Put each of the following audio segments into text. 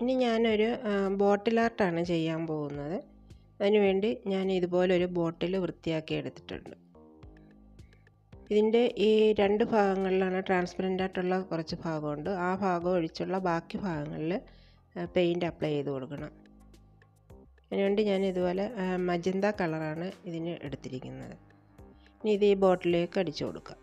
ഇനി ഞാനൊരു ബോട്ടിൽ ആർട്ടാണ് ചെയ്യാൻ പോകുന്നത് അതിനുവേണ്ടി ഞാൻ ഇതുപോലൊരു ബോട്ടിൽ വൃത്തിയാക്കി എടുത്തിട്ടുണ്ട് ഇതിൻ്റെ ഈ രണ്ട് ഭാഗങ്ങളിലാണ് ട്രാൻസ്പെറൻ്റ് ആയിട്ടുള്ള കുറച്ച് ഭാഗമുണ്ട് ആ ഭാഗം ഒഴിച്ചുള്ള ബാക്കി ഭാഗങ്ങളിൽ പെയിൻറ്റ് അപ്ലൈ ചെയ്ത് കൊടുക്കണം അതിനുവേണ്ടി ഞാൻ ഇതുപോലെ മജന്ത കളറാണ് ഇതിന് എടുത്തിരിക്കുന്നത് ഇനി ഇത് ഈ ബോട്ടിലേക്ക് അടിച്ചു കൊടുക്കാം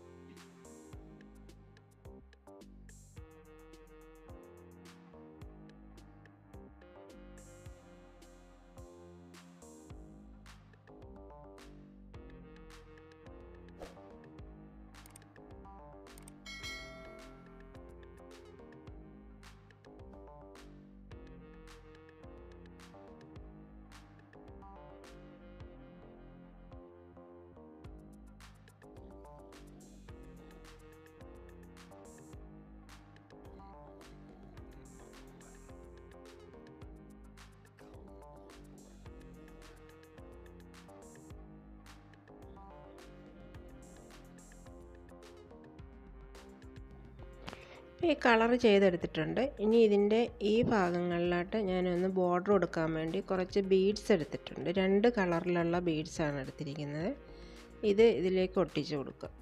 ഈ കളർ ചെയ്തെടുത്തിട്ടുണ്ട് ഇനി ഇതിൻ്റെ ഈ ഭാഗങ്ങളിലായിട്ട് ഞാനൊന്ന് ബോർഡർ കൊടുക്കാൻ വേണ്ടി കുറച്ച് ബീഡ്സ് എടുത്തിട്ടുണ്ട് രണ്ട് കളറിലുള്ള ബീഡ്സാണ് എടുത്തിരിക്കുന്നത് ഇത് ഇതിലേക്ക് ഒട്ടിച്ചു കൊടുക്കുക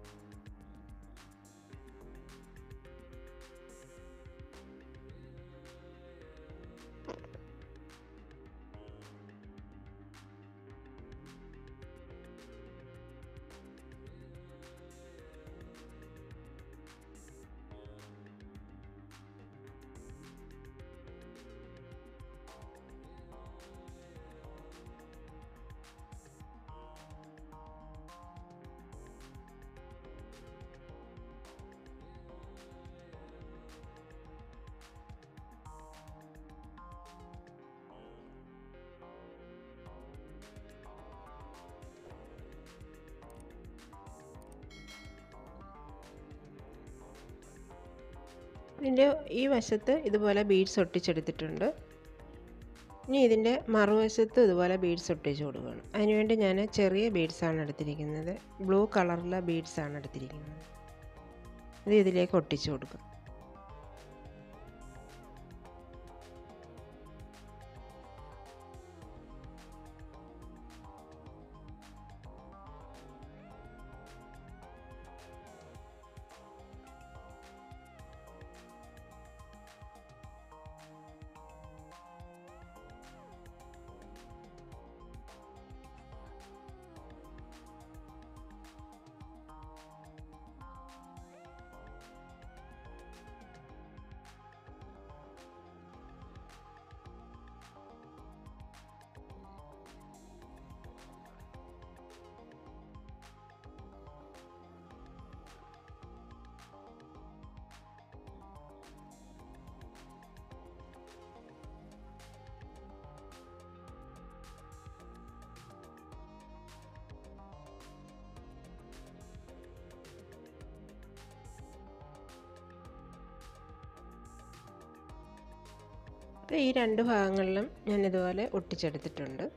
ഇതിൻ്റെ ഈ വശത്ത് ഇതുപോലെ ബീഡ്സ് ഒട്ടിച്ചെടുത്തിട്ടുണ്ട് ഇനി ഇതിൻ്റെ മറുവശത്ത് ഇതുപോലെ ബീഡ്സ് ഒട്ടിച്ച് കൊടുക്കണം അതിനുവേണ്ടി ഞാൻ ചെറിയ ബീഡ്സാണ് എടുത്തിരിക്കുന്നത് ബ്ലൂ കളറിലെ ബീഡ്സാണ് എടുത്തിരിക്കുന്നത് ഇത് ഇതിലേക്ക് ഒട്ടിച്ച് കൊടുക്കുക അപ്പോൾ ഈ രണ്ട് ഭാഗങ്ങളിലും ഞാൻ ഇതുപോലെ ഒട്ടിച്ചെടുത്തിട്ടുണ്ട്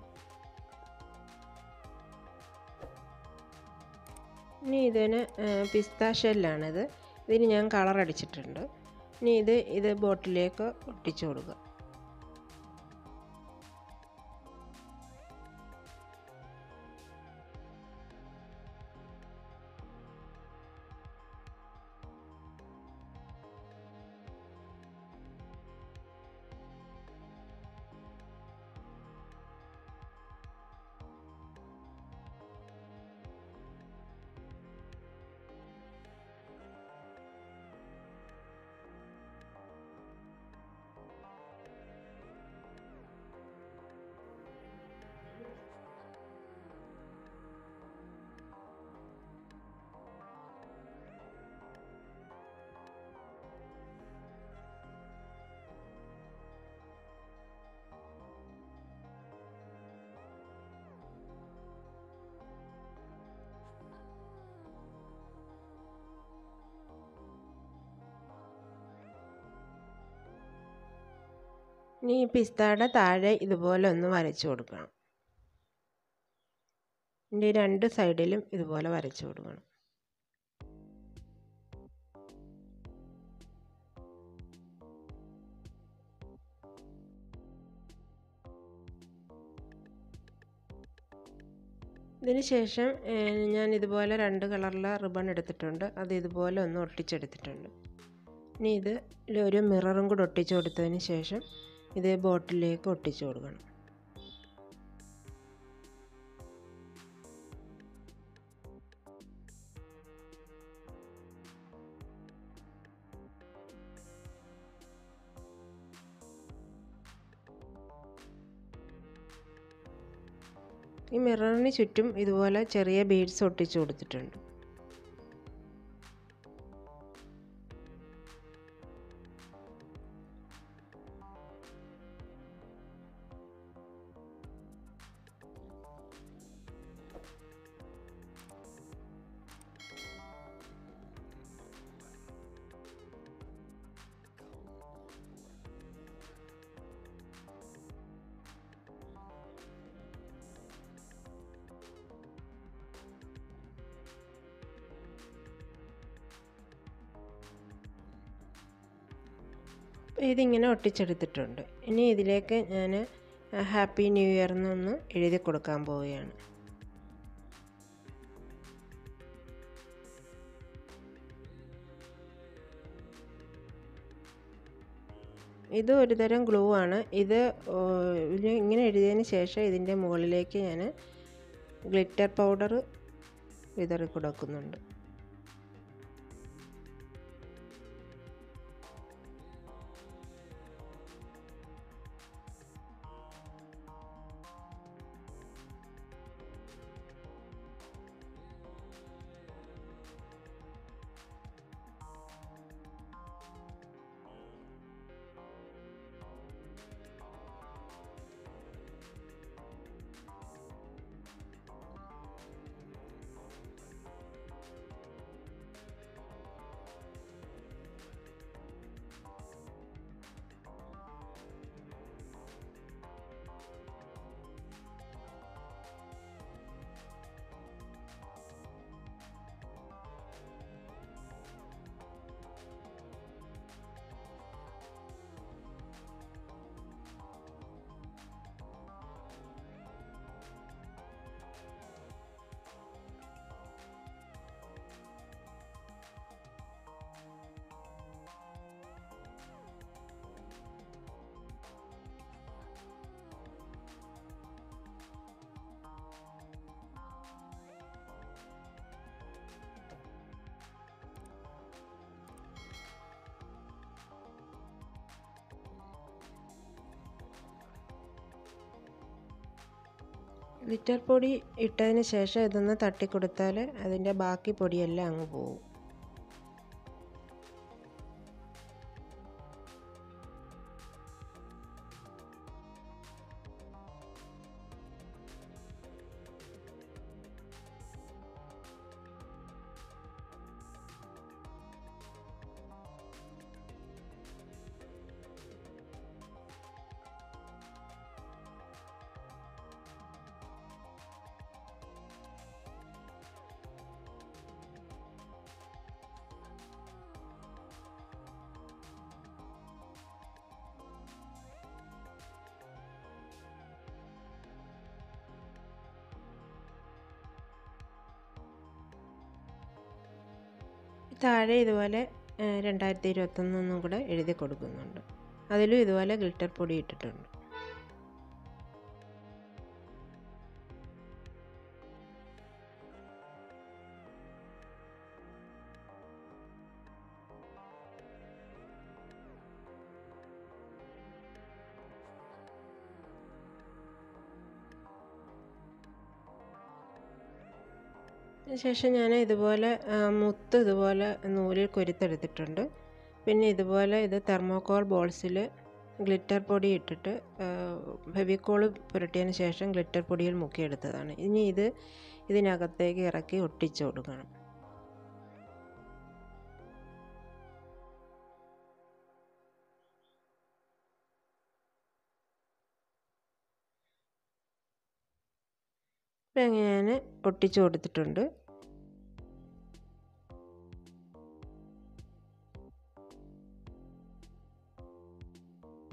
ഇനി ഇതിന് പിസ്ത ഷെല്ലാണിത് ഇതിന് ഞാൻ കളർ അടിച്ചിട്ടുണ്ട് ഇനി ഇത് ഇത് ബോട്ടിലേക്ക് ഒട്ടിച്ചു കൊടുക്കുക ഇനി ഈ പിസ്തയുടെ താഴെ ഇതുപോലെ ഒന്ന് വരച്ചു കൊടുക്കണം ഇതിൻ്റെ രണ്ട് സൈഡിലും ഇതുപോലെ വരച്ചു കൊടുക്കണം ഇതിന് ശേഷം ഞാൻ ഇതുപോലെ രണ്ട് കളറിലെ റിബൺ എടുത്തിട്ടുണ്ട് അത് ഇതുപോലെ ഒന്ന് ഒട്ടിച്ചെടുത്തിട്ടുണ്ട് ഇനി ഇത് ഒരു മിററും കൂടെ ഒട്ടിച്ചു കൊടുത്തതിന് ശേഷം ഇതേ ബോട്ടിലേക്ക് ഒട്ടിച്ചു കൊടുക്കണം ഈ മിററിന് ചുറ്റും ഇതുപോലെ ചെറിയ ബീഡ്സ് ഒട്ടിച്ചു കൊടുത്തിട്ടുണ്ട് ഇതിങ്ങനെ ഒട്ടിച്ചെടുത്തിട്ടുണ്ട് ഇനി ഇതിലേക്ക് ഞാൻ ഹാപ്പി ന്യൂ ഇയർ എന്നൊന്ന് എഴുതി കൊടുക്കാൻ പോവുകയാണ് ഇത് ഒരു തരം ഗ്ലൂ ആണ് ഇത് ഇങ്ങനെ എഴുതിയതിന് ശേഷം ഇതിൻ്റെ മുകളിലേക്ക് ഞാൻ ഗ്ലിറ്റർ പൗഡർ വിതറി കൊടുക്കുന്നുണ്ട് ഗ്ലിറ്റർ പൊടി ഇട്ടതിന് ശേഷം ഇതൊന്ന് തട്ടിക്കൊടുത്താൽ അതിൻ്റെ ബാക്കി പൊടിയെല്ലാം അങ്ങ് പോകും താഴെ ഇതുപോലെ രണ്ടായിരത്തി ഇരുപത്തൊന്നെന്നും കൂടെ എഴുതി കൊടുക്കുന്നുണ്ട് അതിലും ഇതുപോലെ ഗ്ലിറ്റർ പൊടി ഇട്ടിട്ടുണ്ട് ശേഷം ഞാൻ ഇതുപോലെ മുത്ത് ഇതുപോലെ നൂലിൽ കൊരുത്തെടുത്തിട്ടുണ്ട് പിന്നെ ഇതുപോലെ ഇത് തെർമോക്കോൾ ബോൾസിൽ ഗ്ലിറ്റർ പൊടി ഇട്ടിട്ട് ഫെവിക്കോൾ പുരട്ടിയതിന് ശേഷം ഗ്ലിറ്റർ പൊടിയിൽ മുക്കിയെടുത്തതാണ് ഇനി ഇത് ഇതിനകത്തേക്ക് ഇറക്കി ഒട്ടിച്ചു കൊടുക്കണം ഇപ്പം ഞാൻ ഒട്ടിച്ചു കൊടുത്തിട്ടുണ്ട്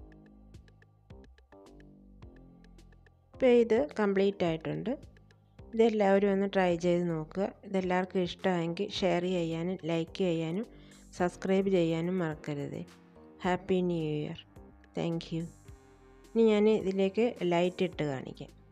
ഇപ്പോൾ ഇത് കംപ്ലീറ്റ് ആയിട്ടുണ്ട് ഇതെല്ലാവരും ഒന്ന് ട്രൈ ചെയ്ത് നോക്കുക ഇതെല്ലാവർക്കും ഇഷ്ടമായെങ്കിൽ ഷെയർ ചെയ്യാനും ലൈക്ക് ചെയ്യാനും സബ്സ്ക്രൈബ് ചെയ്യാനും മറക്കരുത് happy new year thank you ഇനി ഞാൻ ഇതിലേക്ക് ലൈറ്റ് ഇട്ട് കാണിക്കാം